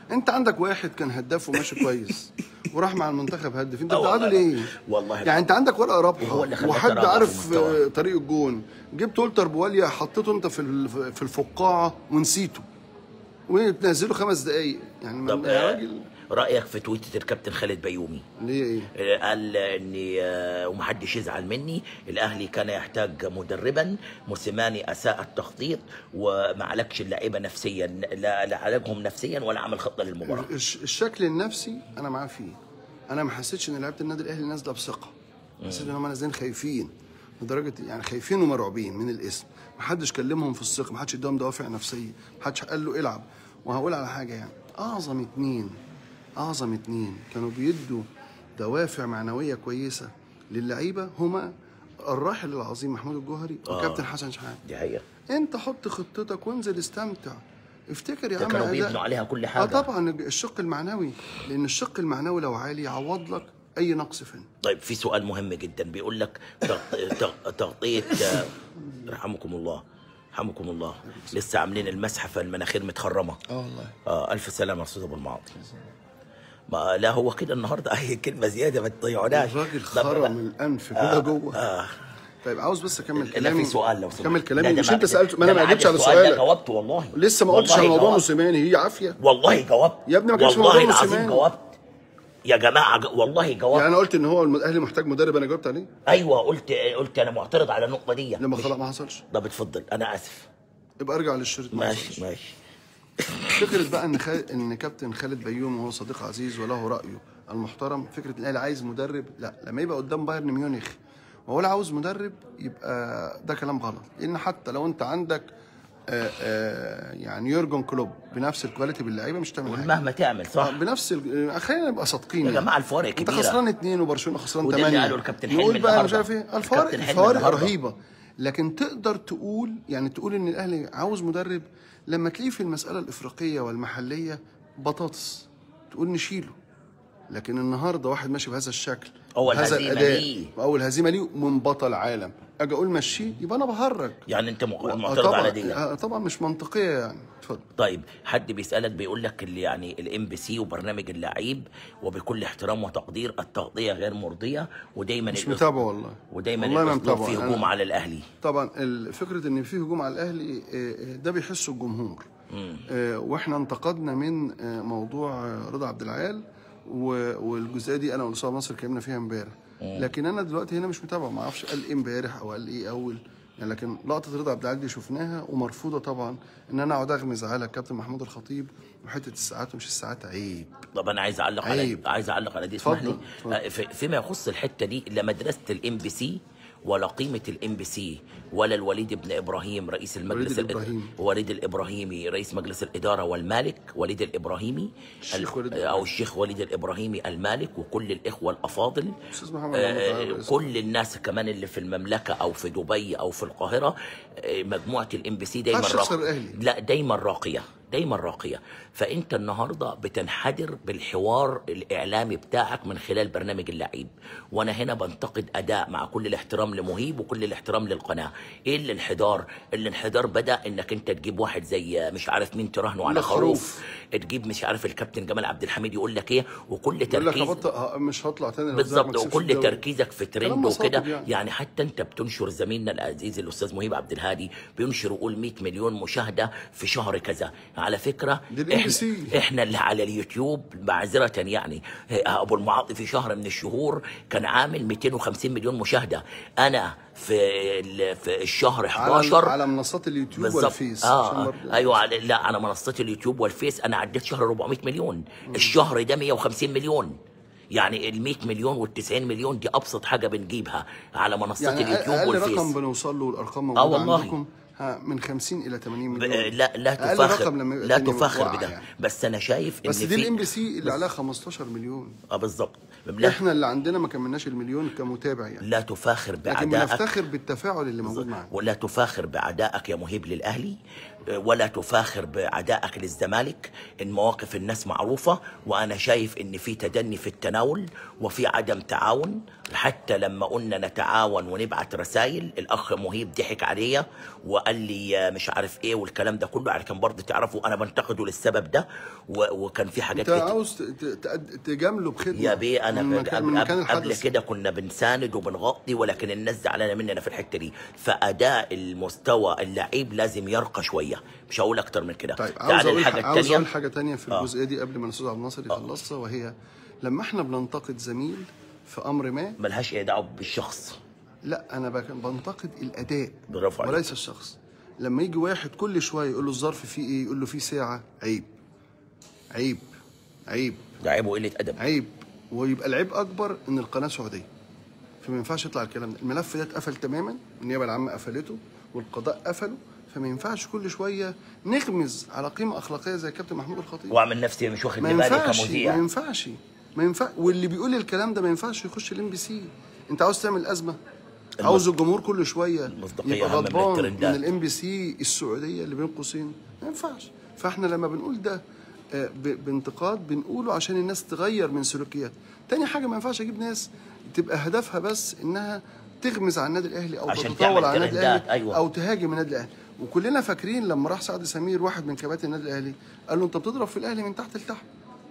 انت عندك واحد كان هداف وماشي كويس وراح مع المنتخب هدف انت آه بتقعدوا والله. ليه؟ والله يعني انت عندك ورقه رابحه وهو اللي خلاك وحد تراجع في عارف المستوى. آه، طريق الجون جبت ولتر بواليا حطيته انت في ال- في الفقاعه ونسيته وتنزله خمس دقايق يعني طب ما- يا آه، راجل رايك في تويتة الكابتن خالد بيومي ليه ايه؟ آه، قال اني آه، ومحدش يزعل مني الاهلي كان يحتاج مدربا موسيماني اساء التخطيط وما عالجش اللعيبه نفسيا لا لا عالجهم نفسيا ولا عمل خطه للمباراه الش- الشكل النفسي انا معاه فيه انا ما حسيتش ان لعيبه النادي الاهلي نازله بثقه حسيت ان هم نازلين خايفين لدرجه يعني خايفين ومرعوبين من الاسم ما حدش كلمهم في الثقه ما حدش اداهم دوافع نفسيه ما حدش قال له العب وهقول على حاجه يعني اعظم اتنين اعظم اتنين كانوا بيدوا دوافع معنويه كويسه للعيبه هما الراحل العظيم محمود الجوهري وكابتن حسن شحات دي حقيقه انت حط خطتك وانزل استمتع افتكر يا ده عم كانوا أداء- بيبنوا عليها كل اه حاجه طبعا الشق المعنوي لان الشق المعنوي لو عالي يعوض لك اي نقص فني طيب في سؤال مهم جدا بيقول لك تغ- تغ- تغطيه آه، رحمكم الله رحمكم الله لسه عاملين المسحه فالمناخير متخرمه اه والله اه الف سلامه يا استاذ ابو المعاطي ما لا هو كده النهارده اي كلمه زياده ما تضيعوناش الراجل طب خرم الانف كده جوه آه. طيب عاوز بس اكمل لا كلامي في سؤال لو سمحت كمل لا، كلامي ده مش ما- انت سالت ما انا ده ما عاد جيتش على السؤال ده سؤالك جاوبته والله لسه ما قلتش والله على موضوع جاوبت. موسيماني هي عافيه والله جاوبت يا ابني ما كانش والله موضوع العظيم موسيماني. جاوبت يا جماعه ج- والله جاوبت يعني انا قلت ان هو الاهلي محتاج مدرب انا جاوبت عليه ايوه قلت قلت انا معترض على النقطه دي لما خلاص ما حصلش طب اتفضل انا اسف يبقى ارجع للشريط ما حصلش. ماشي ماشي فكره بقى ان خال... ان كابتن خالد بيوم وهو صديق عزيز وله رايه المحترم فكره الاهلي عايز مدرب لا لما يبقى قدام بايرن ميونخ وهو لا عاوز مدرب يبقى ده كلام غلط لان حتى لو انت عندك آآ آآ يعني يورجن كلوب بنفس الكواليتي باللعيبه مش هتعمل حاجه مهما تعمل صح آه، بنفس ال... خلينا نبقى صادقين يا يعني. جماعه الفوارق انت كبيره خسران اثنين وبرشلونه خسران وده اللي ثمانيه قاله الكابتن حلمي نقول بقى مش النهاردة. عارف ايه الفوارق الكابتن حلمي الفوارق النهاردة. رهيبه لكن تقدر تقول يعني تقول ان الاهلي عاوز مدرب لما تلاقيه في المساله الافريقيه والمحليه بطاطس تقول نشيله لكن النهارده واحد ماشي بهذا الشكل أول بهذا هزيمة الاداء ليه. واول هزيمه ليه من بطل عالم اجي اقول مشيه يبقى انا بهرج يعني انت مق- آه، معترض طبعا على دي آه، طبعا مش منطقيه يعني اتفضل طيب حد بيسالك بيقول لك اللي يعني الام بي سي وبرنامج اللعيب وبكل احترام وتقدير التغطيه غير مرضيه ودايما مش الأس- متابعه والله ودايما والله ما الاسلوب متابعه. فيه هجوم أنا- على الاهلي طبعا ال- فكره ان في هجوم على الاهلي آه، آه، ده بيحسه الجمهور آه، واحنا انتقدنا من آه، موضوع آه، رضا عبد العال و- والجزئيه دي انا والاستاذ ناصر اتكلمنا فيها امبارح لكن انا دلوقتي هنا مش متابع ما اعرفش قال ايه امبارح او قال ايه اول يعني لكن لقطه رضا عبد العال دي شفناها ومرفوضه طبعا ان انا اقعد اغمز على الكابتن محمود الخطيب وحته الساعات ومش الساعات عيب طب انا عايز اعلق على عيب. عايز اعلق على دي اسمح لي اتفضل، اتفضل. آه، في- فيما يخص الحته دي لا مدرسه الام بي سي ولا قيمه الام بي سي ولا الوليد بن ابراهيم رئيس المجلس وليد الإد- الإبراهيمي. وليد الابراهيمي رئيس مجلس الاداره والمالك وليد الابراهيمي الشيخ ال- وليد او الشيخ وليد الابراهيمي المالك وكل الاخوه الافاضل استاذ محمد آه، محمود عارف اسمه. كل الناس كمان اللي في المملكه او في دبي او في القاهره آه، مجموعه الام بي سي دايما محدش يخسر راقية. الأهلي. لا دايما راقيه دايما راقيه فانت النهارده بتنحدر بالحوار الاعلامي بتاعك من خلال برنامج اللعيب وانا هنا بنتقد اداء مع كل الاحترام لمهيب وكل الاحترام للقناه ايه الانحدار الانحدار بدا انك انت تجيب واحد زي مش عارف مين تراهنه على لك خروف. خروف تجيب مش عارف الكابتن جمال عبد الحميد يقول لك ايه وكل يقول لك تركيز هبطل ه- مش هطلع تاني لو بالظبط ما كسبش وكل الدوري. تركيزك في كلام ترند مصاطب وكده يعني. يعني حتى انت بتنشر زميلنا العزيز الاستاذ مهيب عبد الهادي بينشر يقول 100 مليون مشاهده في شهر كذا على فكره دي ال احنا, NBC. احنا اللي على اليوتيوب معذره يعني ابو المعاطي في شهر من الشهور كان عامل 250 مليون مشاهده انا في ال- في الشهر على 11 على منصات اليوتيوب بالظبط والفيس عشان اه برضه- ايوه على- لا على منصات اليوتيوب والفيس انا عديت شهر 400 مليون الشهر ده 150 مليون يعني ال 100 مليون وال 90 مليون دي ابسط حاجه بنجيبها على منصات يعني اليوتيوب اقل والفيس رقم بنوصل له والارقام آه موجوده والله. عندكم ها من 50 الى 80 ب- مليون لا لا أقل تفاخر رقم لما يبقى لا الدنيا تفاخر واقعة بده يعني. بس انا شايف ان بس دي الام في بي سي اللي عليها 15 مليون اه بالظبط لا, احنا اللي عندنا ما كملناش المليون كمتابع يعني لا تفاخر لكن باعدائك بنفتخر بالتفاعل اللي موجود معانا ولا تفاخر بعدائك يا مهيب للاهلي ولا تفاخر بعدائك للزمالك المواقف الناس معروفه وانا شايف ان في تدني في التناول وفي عدم تعاون حتى لما قلنا نتعاون ونبعت رسائل الاخ مهيب ضحك عليا وقال وقال لي آه، مش عارف ايه والكلام ده كله علشان برضه تعرفوا انا بنتقده للسبب ده و... وكان في حاجات انت كتير عاوز ت- ت- تقد- تجامله بخدمه يا بيه انا من ب- مكان, قبل, من مكان قبل, قبل الحدث كده كنا بنساند وبنغطي ولكن الناس زعلانه مننا في الحته دي فاداء المستوى اللعيب لازم يرقى شويه مش هقول اكتر من كده طيب عاوز تعال اقول الحاجه عاوز الثانيه اقول حاجه تانية في آه. الجزئيه دي قبل ما الاستاذ عبد الناصر يخلصها وهي لما احنا بننتقد زميل في امر ما ملهاش ايه دعوه بالشخص لا انا بك- بنتقد الاداء برافو عليك. وليس الشخص لما يجي واحد كل شويه يقول له الظرف فيه ايه يقول له فيه ساعه عيب عيب عيب ده عيب وقله ادب عيب ويبقى العيب اكبر ان القناه سعوديه فما ينفعش يطلع الكلام ده الملف ده اتقفل تماما النيابه العامه قفلته والقضاء قفله فما ينفعش كل شويه نغمز على قيمه اخلاقيه زي كابتن محمود الخطيب واعمل نفسي مش واخد ما لي بالي ينفعش ما كمذيع ينفعش ما ينفع واللي بيقول الكلام ده ما ينفعش يخش الام بي سي انت عاوز تعمل ازمه عاوز الجمهور كل شويه المصداقية يبقى أهم من غضبان من الترندات. الام بي سي السعوديه اللي بين قوسين ما ينفعش فاحنا لما بنقول ده آه، ب- بانتقاد بنقوله عشان الناس تغير من سلوكيات تاني حاجه ما ينفعش اجيب ناس تبقى هدفها بس انها تغمز على النادي الاهلي او عشان تتطاول تعمل على النادي ترندات، الاهلي أيوة. او تهاجم النادي الاهلي وكلنا فاكرين لما راح سعد سمير واحد من كباتن النادي الاهلي قال له انت بتضرب في الاهلي من تحت لتحت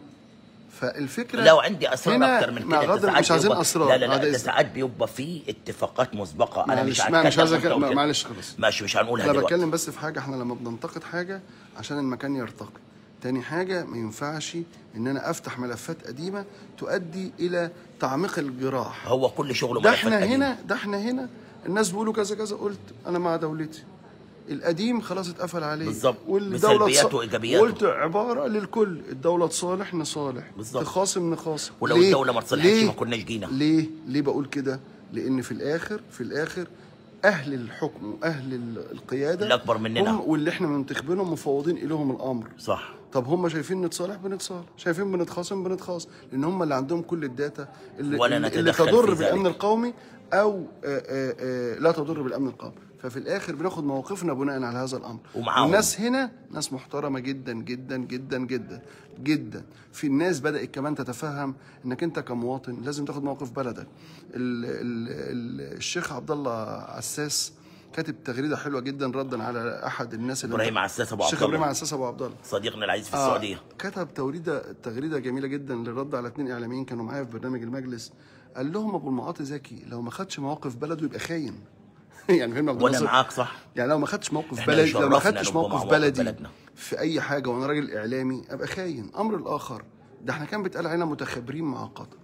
فالفكره لو عندي اسرار هنا اكتر من مع كده ده غض- ساعات مش عايزين بيبقى- اسرار لا لا بعد لا ده إذنك. ساعات بيبقى في اتفاقات مسبقه انا مش معلش ما- مش عايز هتكلم أك- وأنت وكده. معلش خلاص ماشي مش هنقولها انا دلوقتي بتكلم بس في حاجه احنا لما بننتقد حاجه عشان المكان يرتقي تاني حاجة ما ينفعش إن أنا أفتح ملفات قديمة تؤدي إلى تعميق الجراح. هو كل شغله ده ملفات احنا قديمة. هنا ده احنا هنا الناس بيقولوا كذا كذا قلت أنا مع دولتي. القديم خلاص اتقفل عليه بالظبط. والدولة بسلبياته تص- وإيجابياته. قلت عبارة للكل الدولة تصالح نصالح بالظبط. تخاصم نخاصم ولو ليه؟ الدولة ما تصالحتش ليه؟ ما كناش جينا. ليه ليه بقول كده لان في الاخر في الاخر اهل الحكم واهل ال- القياده اللي أكبر مننا. هم واللي احنا منتخبينهم مفوضين اليهم الامر صح طب هم شايفين نتصالح بنتصالح شايفين بنتخاصم بنتخاصم لان هم اللي عندهم كل الداتا اللي, ولا اللي, اللي نتدخل تضر في ذلك. بالامن القومي او آآ آآ لا تضر بالامن القومي ففي الاخر بناخد موقفنا بناء على هذا الامر ومعاهم. والناس هنا ناس محترمه جدا جدا جدا جدا جدا في الناس بدات كمان تتفهم انك انت كمواطن لازم تاخد موقف بلدك ال ال ال الشيخ عبد الله عساس كاتب تغريده حلوه جدا ردا على احد الناس اللي إبراهيم عساس أبو الشيخ عبد الله. ابراهيم عساس ابو عبد الله صديقنا العزيز في آه، السعوديه كتب تغريده تغريده جميله جدا للرد على اثنين اعلاميين كانوا معايا في برنامج المجلس قال لهم ابو المعاطي ذكي لو ما خدش مواقف بلده يبقى خاين يعني فاهم يا عبد وانا الناصر؟ معاك صح يعني لو ما خدتش موقف إحنا بلدي لو ما يشرفنا خدتش نبقى موقف مع بلدي بلدنا. في اي حاجه وانا راجل اعلامي ابقى خاين امر الاخر ده احنا كان بيتقال علينا متخابرين مع قطر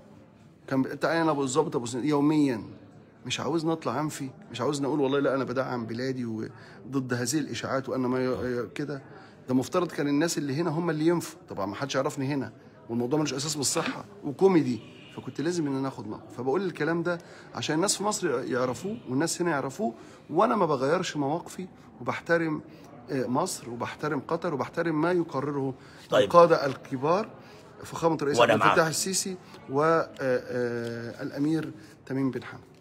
كان بيتقال علينا ابو الظابط ابو سنين يوميا مش عاوز نطلع انفي مش عاوز نقول والله لا انا بدعم بلادي وضد هذه الاشاعات وان ما ي- كده ده مفترض كان الناس اللي هنا هم اللي ينفوا طبعا ما حدش يعرفني هنا والموضوع ملوش اساس بالصحه وكوميدي فكنت لازم ان انا اخد موقف فبقول الكلام ده عشان الناس في مصر يعرفوه والناس هنا يعرفوه وانا ما بغيرش مواقفي وبحترم آه، مصر وبحترم قطر وبحترم ما يقرره طيب. القاده الكبار فخامه الرئيس وأنا عبد معاك. الفتاح السيسي والامير تميم بن حمد